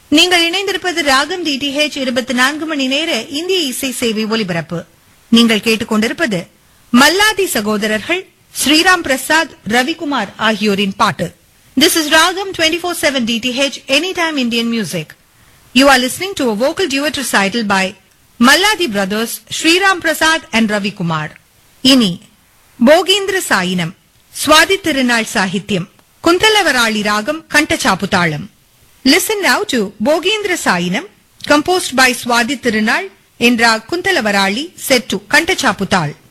நீங்கள் இணைந்திருப்பது ராகம் டிடிஹெச் இருபத்தி நான்கு மணி நேர இந்திய இசை சேவை ஒலிபரப்பு நீங்கள் கேட்டுக்கொண்டிருப்பது மல்லாதி சகோதரர்கள் ஸ்ரீராம் பிரசாத் ரவிக்குமார் ஆகியோரின் பாட்டு this is Raagam twenty four seven DTH any time Indian music You are listening to a vocal duet recital by Malladi brothers Sriram Prasad and Ravi Kumar. இனி போகீந்திர சாயினம் சுவாதி திருநாள் சாகித்யம் குந்தலவராளி ராகம் கண்டச்சாப்பு தாளம் listen now to Bhogeendra Shayinam composed by Swathi Thirunal என்ற Kuntalavarali set கண்டச்சாப்பு தாள்